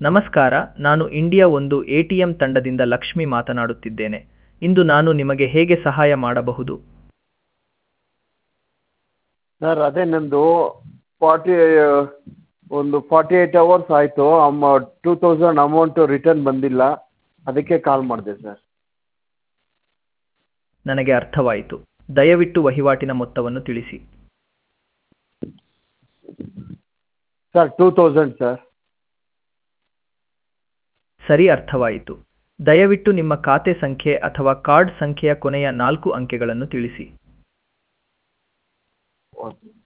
ನಮಸ್ಕಾರ ನಾನು ಇಂಡಿಯಾ ಒಂದು ಎ ಟಿ ಎಂ ತಂಡದಿಂದ ಲಕ್ಷ್ಮಿ ಮಾತನಾಡುತ್ತಿದ್ದೇನೆ ಇಂದು ನಾನು ನಿಮಗೆ ಹೇಗೆ ಸಹಾಯ ಮಾಡಬಹುದು ಸರ್ ಅದೇ ನನ್ನದು ಫಾರ್ಟಿ ಒಂದು ಫಾರ್ಟಿ ಏಯ್ಟ್ ಅವರ್ಸ್ ಆಯಿತು ಅಮ್ಮ ಟೂ ತೌಸಂಡ್ ಅಮೌಂಟು ರಿಟರ್ನ್ ಬಂದಿಲ್ಲ ಅದಕ್ಕೆ ಕಾಲ್ ಮಾಡಿದೆ ಸರ್ ನನಗೆ ಅರ್ಥವಾಯಿತು ದಯವಿಟ್ಟು ವಹಿವಾಟಿನ ಮೊತ್ತವನ್ನು ತಿಳಿಸಿ ಸರ್ ಟೂ ತೌಸಂಡ್ ಸರ್ ಸರಿ ಅರ್ಥವಾಯಿತು ದಯವಿಟ್ಟು ನಿಮ್ಮ ಖಾತೆ ಸಂಖ್ಯೆ ಅಥವಾ ಕಾರ್ಡ್ ಸಂಖ್ಯೆಯ ಕೊನೆಯ ನಾಲ್ಕು ಅಂಕೆಗಳನ್ನು ತಿಳಿಸಿ ಓಕೆ